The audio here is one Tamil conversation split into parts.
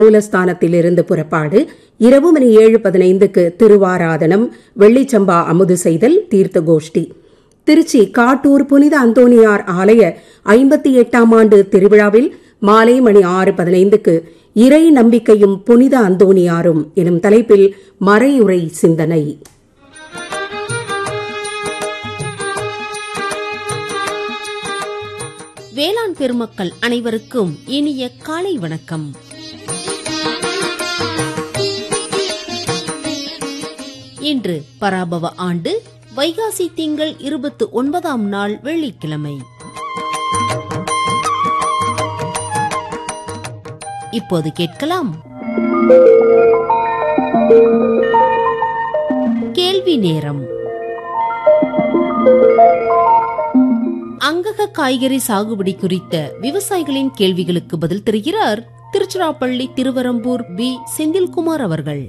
மூலஸ்தானத்திலிருந்து புறப்பாடு இரவு மணி ஏழு பதினைந்துக்கு திருவாராதனம் வெள்ளிச்சம்பா அமுது செய்தல் தீர்த்த கோஷ்டி திருச்சி காட்டூர் புனித அந்தோணியார் ஆலய ஐம்பத்தி எட்டாம் ஆண்டு திருவிழாவில் மாலை மணி ஆறு பதினைந்துக்கு இறை நம்பிக்கையும் புனித அந்தோணியாரும் எனும் தலைப்பில் மறையுரை சிந்தனை வேளாண் பெருமக்கள் அனைவருக்கும் இனிய காலை வணக்கம் இன்று பராபவ ஆண்டு வைகாசி திங்கள் இருபத்து ஒன்பதாம் நாள் வெள்ளிக்கிழமை இப்போது கேட்கலாம் கேள்வி நேரம் அங்கக காய்கறி சாகுபடி குறித்த விவசாயிகளின் கேள்விகளுக்கு பதில் தருகிறார் திருச்சிராப்பள்ளி திருவரம்பூர் பி செந்தில்குமார் அவர்கள்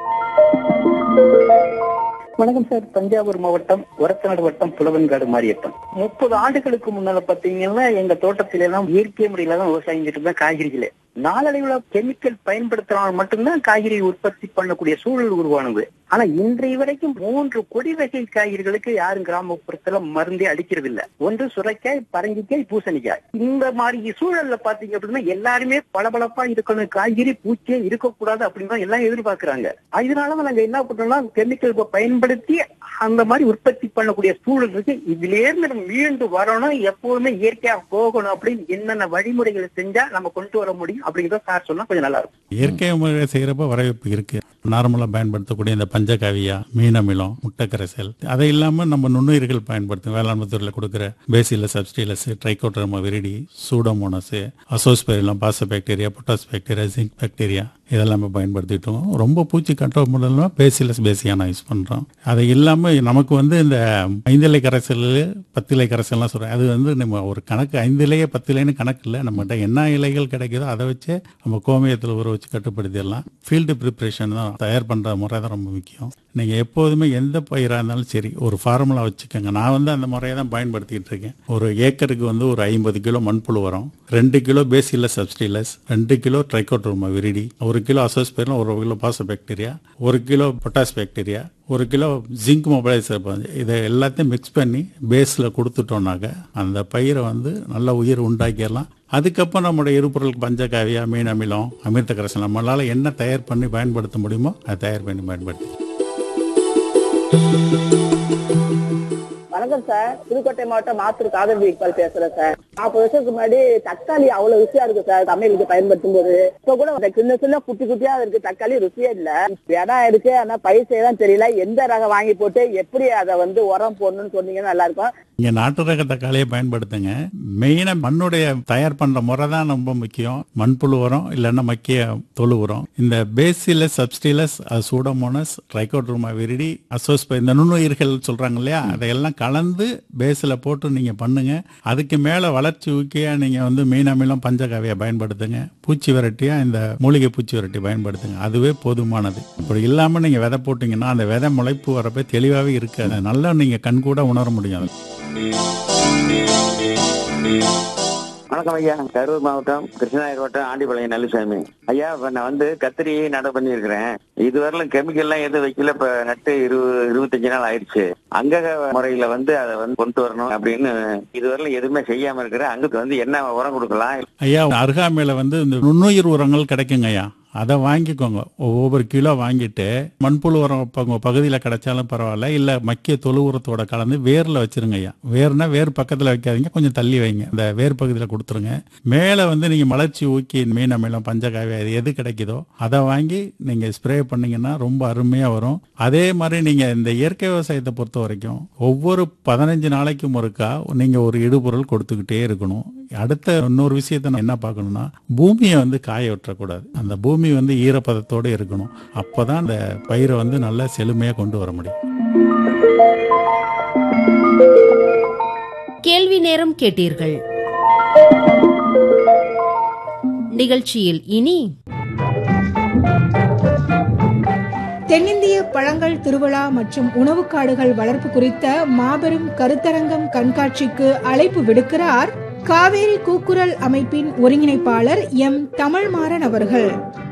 வணக்கம் சார் தஞ்சாவூர் மாவட்டம் ஒரத்தநாடு வட்டம் புலவன்காடு மாரியப்பன் முப்பது ஆண்டுகளுக்கு முன்னால பாத்தீங்கன்னா எங்க தோட்டத்தில எல்லாம் இயற்கை முறையில தான் விவசாயம் செஞ்சுட்டு இருந்தேன் காய்கறிகளே நாளடைவுல கெமிக்கல் பயன்படுத்தினால் மட்டும்தான் காய்கறி உற்பத்தி பண்ணக்கூடிய சூழல் உருவானது ஆனா இன்றைய வரைக்கும் மூன்று கொடி வகை காய்கறிகளுக்கு யாரும் கிராமப்புறத்துல மருந்தே அடிக்கிறது இல்ல ஒன்று சுரைக்காய் பரங்கிக்காய் பூசணிக்காய் இந்த மாதிரி சூழல்ல பாத்தீங்க அப்படின்னா எல்லாருமே பளபளப்பா இருக்கணும் காய்கறி பூச்சியே இருக்கக்கூடாது அப்படின்னு தான் எல்லாம் எதிர்பார்க்கறாங்க அதனாலதான் நாங்க என்ன பண்றோம்னா கெமிக்கல் பயன்படுத்தி அந்த மாதிரி உற்பத்தி பண்ணக்கூடிய சூழல் இருக்கு இதுல இருந்து நம்ம மீண்டு வரணும் எப்பவுமே இயற்கையா போகணும் அப்படின்னு என்னென்ன வழிமுறைகளை செஞ்சா நம்ம கொண்டு வர முடியும் அப்படிங்கிறத சார் சொன்னா கொஞ்சம் நல்லா இருக்கும் இயற்கை முறையை செய்யறப்ப வரவேற்பு இருக்கு நார்மலா பயன்படுத்தக்கூடிய இந்த பஞ்சகாவியா மீனமிலம் முட்டைக்கரைசல் அதை இல்லாம நம்ம நுண்ணுயிர்கள் பயன்படுத்தும் வேளாண்மை துறையில் கொடுக்குற bacillus subtilis trichoderma viride pseudomonas azospirillum பாச bacteria potash bacteria zinc bacteria இதெல்லாமே பயன்படுத்திட்டோம் ரொம்ப பூச்சி கண்ட்ரோல் மூலமா பேசிலஸ் பேசியான யூஸ் பண்றோம் அது இல்லாம நமக்கு வந்து இந்த ஐந்திலை கரைசல் பத்திலை கரைசல்லாம் சொல்றேன் அது வந்து நம்ம ஒரு கணக்கு ஐந்திலையே பத்திலைன்னு கணக்கு இல்லை நம்மகிட்ட என்ன இலைகள் கிடைக்குதோ அதை வச்சு நம்ம கோமியத்தில் ஊற வச்சு கட்டுப்படுத்திடலாம் ஃபீல்டு ப்ரிப்பரேஷன் தான் தயார் பண்ற முறை தான் ரொம்ப முக்கியம் நீங்க எப்போதுமே எந்த பயிராக இருந்தாலும் சரி ஒரு ஃபார்முலா வச்சுக்கோங்க நான் வந்து அந்த முறையை தான் பயன்படுத்திட்டு இருக்கேன் ஒரு ஏக்கருக்கு வந்து ஒரு ஐம்பது கிலோ மண்புழு வரும் ரெண்டு கிலோ பேசிலஸ் சப்ஸ்டிலஸ் ரெண்டு கிலோ ட்ரைகோட்ரோமா விரிடி ஒரு கிலோ அசோஸ்பெரிலம் ஒரு கிலோ பாச பாக்டீரியா ஒரு கிலோ பொட்டாஸ் பாக்டீரியா ஒரு கிலோ ஜிங்க் மொபைலைசர் இதை எல்லாத்தையும் மிக்ஸ் பண்ணி பேஸில் கொடுத்துட்டோம்னாக்க அந்த பயிரை வந்து நல்ல உயிர் உண்டாக்கிடலாம் அதுக்கப்புறம் நம்மளுடைய இருபொருள் பஞ்சகாவியா மீன் அமிலம் அமிர்த கரைசல் நம்மளால என்ன தயார் பண்ணி பயன்படுத்த முடியுமோ அதை தயார் பண்ணி பயன்படுத்தி வணக்கம் சார் புதுக்கோட்டை மாவட்டம் மாத்தூர் காதல் இக்பால் பேசுறேன் சார் நாற்பது வருஷத்துக்கு முன்னாடி தக்காளி அவ்வளவு ருசியா இருக்கு சார் சமையலுக்கு பயன்படுத்தும் போது இப்ப கூட அந்த சின்ன சின்ன குட்டி குட்டியா இருக்கு தக்காளி ருசியே இல்ல இடம் இருக்கு ஆனா பயிர் செய்யலாம் தெரியல எந்த ரகம் வாங்கி போட்டு எப்படி அதை வந்து உரம் போடணும்னு சொன்னீங்கன்னா நல்லா இருக்கும் இங்க நாட்டு ரக தக்காளியை பயன்படுத்துங்க மெயினா மண்ணுடைய தயார் பண்ற முறை தான் ரொம்ப முக்கியம் மண்புழு உரம் இல்லைன்னா மக்கிய தொழு உரம் இந்த bacillus subtilis pseudomonas trichoderma viride அசோஸ்பை இந்த நுண்ணுயிர்கள் சொல்றாங்க இல்லையா அதையெல்லாம் கலந்து பேஸில் போட்டு நீங்க பண்ணுங்க அதுக்கு மேல வளர்ச்சி ஊக்கியா நீங்க வந்து மீன் அமிலம் பஞ்சகாவியை பயன்படுத்துங்க பூச்சி விரட்டியா இந்த மூலிகை பூச்சி விரட்டி பயன்படுத்துங்க அதுவே போதுமானது இப்படி இல்லாம நீங்க விதை போட்டீங்கன்னா அந்த விதை முளைப்பு வரப்ப தெளிவாகவே இருக்காது நல்லா நீங்க கண்கூட உணர முடியும் வணக்கம் ஐயா கரூர் மாவட்டம் கிருஷ்ணகிரி வட்டம் ஆண்டிபாளையம் நல்லுசாமி ஐயா இப்ப நான் வந்து கத்திரி நட பண்ணியிருக்கிறேன் இதுவரையிலும் கெமிக்கல் எல்லாம் எதுவும் வைக்கல இப்ப நட்டு இருபது இருபத்தஞ்சு நாள் ஆயிடுச்சு அங்கக முறையில வந்து அதை வந்து கொண்டு வரணும் அப்படின்னு இதுவரையிலும் எதுவுமே செய்யாம இருக்கிறேன் அங்க வந்து என்ன உரம் கொடுக்கலாம் ஐயா அருகாமையில வந்து இந்த நுண்ணுயிர் உரங்கள் கிடைக்குங்க ஐயா அதை வாங்கிக்கோங்க ஒவ்வொரு கிலோ வாங்கிட்டு மண்புழு உரம் உங்க பகுதியில் கிடைச்சாலும் பரவாயில்ல இல்லை மக்கிய தொழு உரத்தோட கலந்து வேரில் வச்சிருங்க ஐயா வேர்னா வேர் பக்கத்தில் வைக்காதீங்க கொஞ்சம் தள்ளி வைங்க இந்த வேர் பகுதியில் கொடுத்துருங்க மேலே வந்து நீங்கள் மலர்ச்சி ஊக்கி மீன் அமிலம் பஞ்சகாவி அது எது கிடைக்குதோ அதை வாங்கி நீங்கள் ஸ்ப்ரே பண்ணீங்கன்னா ரொம்ப அருமையாக வரும் அதே மாதிரி நீங்கள் இந்த இயற்கை விவசாயத்தை பொறுத்த வரைக்கும் ஒவ்வொரு பதினஞ்சு நாளைக்கும் ஒருக்கா நீங்கள் ஒரு இடுபொருள் கொடுத்துக்கிட்டே இருக்கணும் அடுத்த இன்னொரு விஷயத்த நான் என்ன பார்க்கணும்னா பூமியை வந்து காய விட்டுறக்கூடாது அந்த பூமி வந்து ஈரப்பதத்தோடு இருக்கணும் அப்பதான் அந்த பயிரை வந்து நல்லா செழுமையாக கொண்டு வர முடியும் கேள்வி நேரம் கேட்டீர்கள் நிகழ்ச்சியில் இனி தென்னிந்திய பழங்கள் திருவிழா மற்றும் உணவுக் காடுகள் வளர்ப்பு குறித்த மாபெரும் கருத்தரங்கம் கண்காட்சிக்கு அழைப்பு விடுக்கிறார் காவேரி கூக்குரல் அமைப்பின் ஒருங்கிணைப்பாளர் எம் தமிழ்மாறன் அவர்கள்